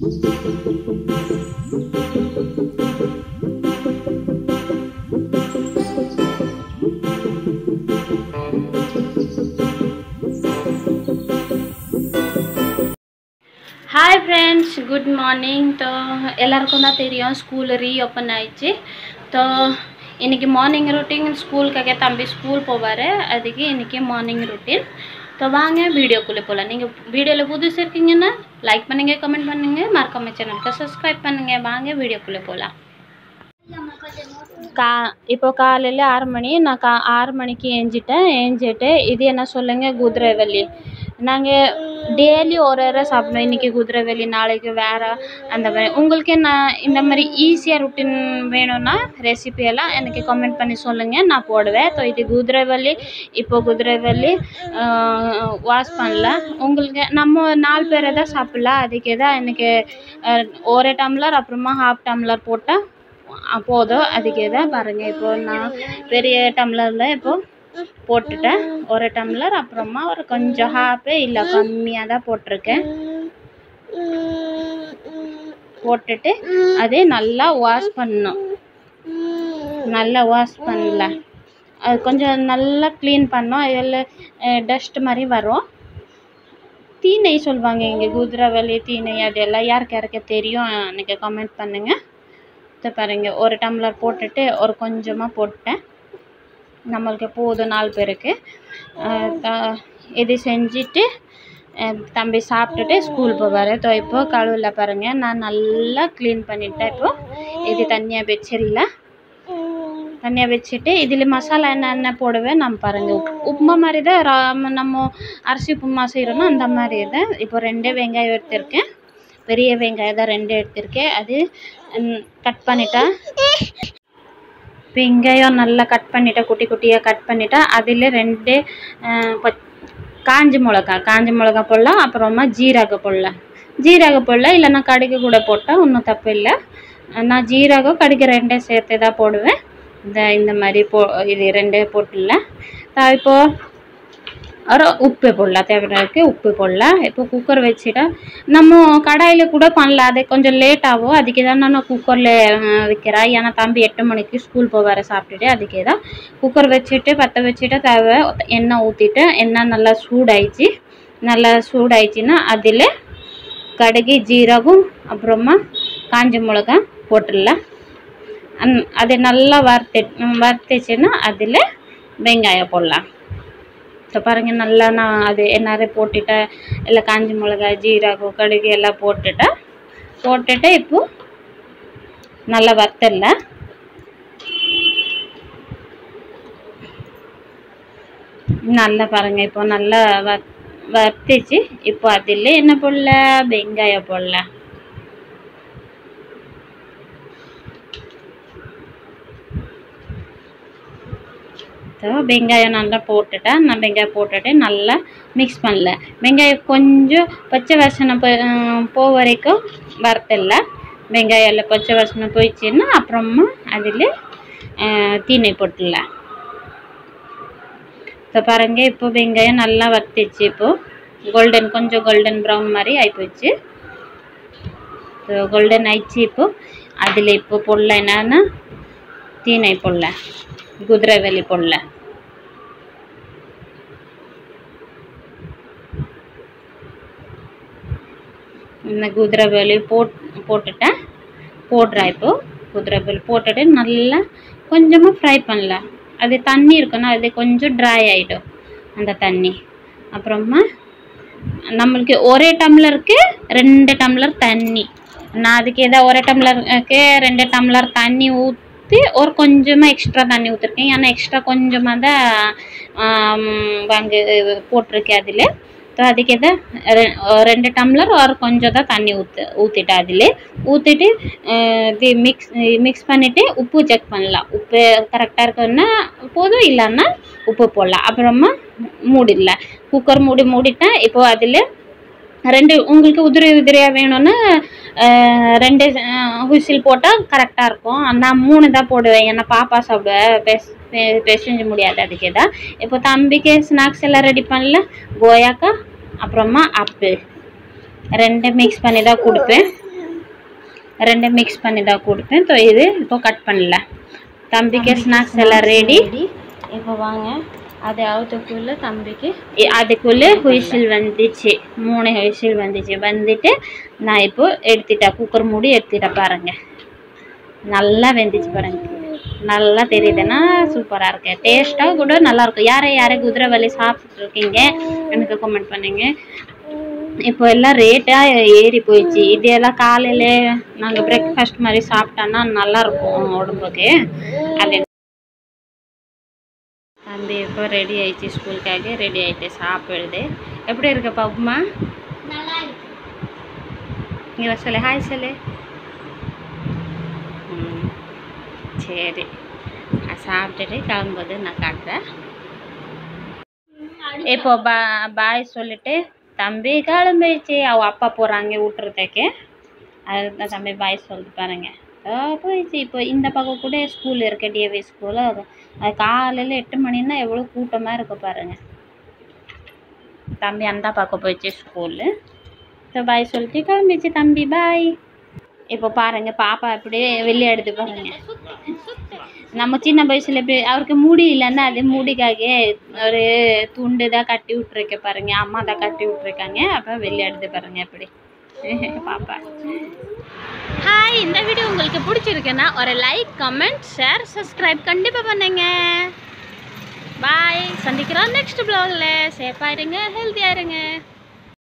hi friends good morning so எல்லாருக்கும் தான் தெரியும் ஸ்கூல் ரீஓப்பன் ஆயிடுச்சு ஸோ இன்னைக்கு மார்னிங் ரொட்டீன் ஸ்கூலுக்காக தம்பி ஸ்கூல் போவார் அதுக்கு இன்னைக்கு மார்னிங் ரொட்டீன் ஸோ வாங்க வீடியோக்குள்ளே போகலாம் நீங்கள் வீடியோவில் புதுசு இருக்கீங்கன்னா லைக் பண்ணுங்கள் கமெண்ட் பண்ணுங்கள் மறக்காம சேனலுக்கு சப்ஸ்கிரைப் பண்ணுங்கள் வாங்க வீடியோக்குள்ளே போகலாம் கா இப்போ காலையில் ஆறு மணி நான் கா ஆறு மணிக்கு ஏஞ்சிட்டேன் ஏஞ்சிட்டு இது என்ன சொல்லுங்க குதிரைவலி நாங்கள் டெய்லி ஒரு ஒரு சாப்பிடணும் இன்றைக்கி குதிரைவலி நாளைக்கு வேறு அந்த மாதிரி உங்களுக்கு நான் இந்த மாதிரி ஈஸியாக ருட்டீன் வேணும்னா ரெசிபி எல்லாம் எனக்கு கமெண்ட் பண்ணி சொல்லுங்கள் நான் போடுவேன் ஸோ இது குதிரைவலி இப்போ குதிரைவலி வாஷ் பண்ணல உங்களுக்கு நம்ம நாலு பேரை தான் சாப்பிட்லாம் அதுக்கு தான் எனக்கு அஹ், ஒரு டம்ளர் அப்புறமா ஹாஃப் டம்ளர் போட்டால் போதும் அதுக்கு தான் பாருங்கள் இப்போ நான் பெரிய டம்ளரில் இப்போ போட்டுட்டேன் ஒரு டம்ளர் அப்புறமா ஒரு கொஞ்சம் ஹாஃபு இல்லை கம்மியாக தான் போட்டிருக்கேன் போட்டுட்டு அதே நல்லா வாஷ் பண்ணணும் நல்லா வாஷ் பண்ணல அது கொஞ்சம் நல்லா க்ளீன் பண்ணோம் அதில் டஸ்ட் மாதிரி வரும் தீனை சொல்லுவாங்க இங்கே குதிரைவலி தீனை அதெல்லாம் யாருக்கு யாருக்கு தெரியும் எனக்கு கமெண்ட் பண்ணுங்கள் இதை பாருங்க ஒரு டம்ளர் போட்டுட்டு ஒரு கொஞ்சமாக போட்டேன் நம்மளுக்கு போதும் நாலு பேருக்கு அஹ் த- இது செஞ்சுட்டு அஹ் தம்பி சாப்பிட்டுட்டு ஸ்கூல் போவார் ஸோ இப்போ கழுவில பாருங்க நான் நல்லா க்ளீன் பண்ணிட்டேன் இப்போ இது தனியாக வச்சிடல தனியாக வச்சுட்டு இதில் மசாலா என்னென்ன போடுவேன் நம்ம பாருங்கள் உப் உப்புமா மாதிரி தான் ரா- நம்ம அரிசி உப்புமா செய்கிறோன்னா அந்த மாதிரி தான் இப்போ ரெண்டே வெங்காயம் எடுத்திருக்கேன் பெரிய வெங்காயம் தான் ரெண்டு எடுத்திருக்கேன் அது கட் பண்ணிட்டா வெங்காயம் நல்லா கட் பண்ணிட்டா குட்டி குட்டியாக கட் பண்ணிட்டா அதில் ரெண்டு அஹ், கொத்- காஞ்ச மிளகா காஞ்ச மிளகா போடலாம் அப்புறமா ஜீரகம் போடலாம் ஜீரகம் போடலாம் இல்லைன்னா கடுகு கூட போட்டால் ஒன்றும் தப்பு இல்லை நான் ஜீரகம் கடுகு ரெண்டே சேர்த்து தான் போடுவேன் இந்த இந்த மாதிரி போ இது ரெண்டே போட்டுல இப்போ ஒரு உப்பு போடலாம் தேவைக்கு உப்பு போடலாம் இப்போ குக்கர் வச்சுட்டா நம்ம கடாயில் கூட பண்ணலாம் அது கொஞ்சம் லேட் ஆகும் அதுக்கு தான் நான் குக்கரில் வைக்கிறேன் ஏன்னா தம்பி எட்டு மணிக்கு ஸ்கூல் போவார சாப்பிட்டுட்டு அதுக்கே தான் குக்கர் வச்சுட்டு பற்ற வச்சுட்டு தேவை எண்ணெய் ஊற்றிட்டு எண்ணெய் நல்லா சூடாயிடுச்சு நல்லா சூடாயிடுச்சுன்னா அதில் கடுகு ஜீரகம் அப்புறமா காஞ்ச மிளகா போட்டுடலாம் அந் அது நல்லா வறுத்து வறுத்துச்சுன்னா அதில் வெங்காயம் போடலாம் ஸோ பாருங்கள் நல்லா நான் அது என்னாரே போட்டுட்டேன் எல்லாம் காஞ்ச மிளகாய் ஜீரகம் கடுகு எல்லாம் போட்டுட்டேன் போட்டுட்டு இப்போ நல்லா வறுத்துடலாம் நல்லா பாருங்க இப்போ நல்லா வறு வறுத்துச்சு இப்போ அதில் என்ன போடலாம் வெங்காயம் போடலாம் ஸோ வெங்காயம் நல்லா போட்டுட்டேன் நான் வெங்காயம் போட்டுட்டு நல்லா மிக்ஸ் பண்ணல வெங்காயம் கொஞ்சம் பச்சை வாசனை போ போ வரைக்கும் வறுத்தல வெங்காயம் எல்லாம் பச்சை வாசனை போயிடுச்சுன்னா அப்புறமா அதில் தீனை போட்டுடலாம் ஸோ பாருங்க இப்போ வெங்காயம் நல்லா வறுத்துச்சு இப்போ கோல்டன் கொஞ்சம் கோல்டன் ப்ரௌன் மாதிரி ஆகிப்போச்சு ஸோ கோல்டன் ஆயிடுச்சு இப்போ அதில் இப்போ போடல என்னன்னா தீனை போடல குதிரைவலி போடல இந்த குதிரைவலி போட் போட்டுட்டேன் போடுறேன் இப்போ குதிரைவலி போட்டுட்டு நல்லா கொஞ்சமாக ஃப்ரை பண்ணலாம் அது தண்ணி இருக்குன்னா அது கொஞ்சம் ட்ரை ஆகிடும் அந்த தண்ணி அப்புறமா நம்மளுக்கு ஒரே டம்ளருக்கு ரெண்டு டம்ளர் தண்ணி நான் அதுக்கு ஏதாவது ஒரு டம்ளருக்கு ரெண்டு டம்ளர் தண்ணி ஊற்றி ஒரு கொஞ்சமாக எக்ஸ்ட்ரா தண்ணி ஊற்றிருக்கேன் ஏன்னா எக்ஸ்ட்ரா கொஞ்சமாக தான் ஆம், வாங்க போட்டிருக்கேன் அதில் ஸோ அதுக்கு எதை ரெ- ரெண்டு டம்ளர் ஒரு கொஞ்சம் தான் தண்ணி ஊற்று ஊற்றிட்டேன் அதில் ஊற்றிட்டு இது மிக்ஸ் மிக்ஸ் பண்ணிவிட்டு உப்பு செக் பண்ணலாம் உப்பு கரெக்டாக இருக்குன்னா போதும் இல்லைன்னா உப்பு போடலாம் அப்புறமா மூடிடலாம் குக்கர் மூடி மூடிட்டேன் இப்போ அதில் ரெண்டு உங்களுக்கு உதிரி உதிரியாக வேணும்னா அஹ், ரெண்டு விசில் போட்டால் கரெக்டாக இருக்கும் நான் மூணு தான் போடுவேன் ஏன்னா பாப்பா சாப்பிட பெஸ் பெசஞ்சு முடியாது அதுக்கு தான் இப்போ தம்பிக்கு ஸ்நாக்ஸ் எல்லாம் ரெடி பண்ணல கோயாக்கா அப்புறமா ஆப்பிள் ரெண்டு மிக்ஸ் பண்ணி தான் கொடுப்பேன் ரெண்டும் மிக்ஸ் பண்ணி தான் கொடுத்தேன் ஸோ இது இப்போ கட் பண்ணல தம்பிக்கு ஸ்நாக்ஸ் எல்லாம் ரெடி இப்போ வாங்க அது ஆகுறதுக்குள்ளே தம்பிக்கு இ- அதுக்குள்ளே ஹுயிசில் வந்துச்சு மூணு ஹுயிசில் வந்துச்சு வந்துட்டு நான் இப்போ எடுத்துட்டேன் குக்கர் மூடி எடுத்துட்டேன் பாருங்க நல்லா வெந்துச்சு பாருங்க நல்லா தெரியுதுன்னா சூப்பராக இருக்கு டேஸ்ட்டாக கூட நல்லா இருக்கும் யாரை யாரை குதிரைவாலி சாப்பிட்ருக்கீங்க எனக்கு கமெண்ட் பண்ணுங்க இப்போ எல்லாம் ரேட்டாக ஏறி போயிடுச்சு இது எல்லாம் காலையில் நாங்கள் பிரேக்ஃபாஸ்ட் மாதிரி சாப்பிட்டோன்னா நல்லா இருக்கும் உடம்புக்கு அது தம்பி இப்போ ரெடி ஆயிடுச்சு ஸ்கூலுக்காக ரெடி ஆயிட்டு சாப்பிடுது எப்படி இருக்கு பாப்புமா இங்கே சொல்லு ஹாய் சொல்லு ம், சரி நான் சாப்பிட்டுட்டு கிளம்பும்போது நான் காட்டுறேன் இப்போ பா பாய் சொல்லிட்டு தம்பி கிளம்பிடுச்சு அவ அப்பா போகிறாங்க விட்டுறதுக்கு அதுதான் தம்பி பாய் சொல்லிட்டு பாருங்க ஆ, போயிடுச்சு இப்போ இந்த பக்கம் கூட ஸ்கூல் இருக்கு டிஏவி ஸ்கூல் அது அது காலையில் எட்டு மணின்னா எவ்வளோ கூட்டமாக இருக்கு பாருங்க தம்பி அந்த பக்கம் போயிடுச்சு ஸ்கூலு ஸோ பாய் சொல்லிட்டு கிளம்பிச்சு தம்பி பாய் இப்போ பாருங்க பாப்பா அப்படியே விளையாடுது பாருங்க நம்ம சின்ன வயசுல எப்படி அவருக்கு முடி இல்லைன்னா அது முடிக்காக ஒரு துண்டு தான் கட்டி விட்டுருக்க பாருங்க அம்மா தான் கட்டி விட்டுருக்காங்க அப்போ விளையாடுது பாருங்க எப்படி பாப்பா ஹாய் இந்த வீடியோ உங்களுக்கு பிடிச்சிருக்குன்னா ஒரு லைக் கமெண்ட் ஷேர் சப்ஸ்கிரைப் கண்டிப்பாக பண்ணுங்க பாய் சந்திக்கிறோம் நெக்ஸ்ட் ப்ளாகில் சேஃபாக இருங்க ஹெல்த்தியாக இருங்க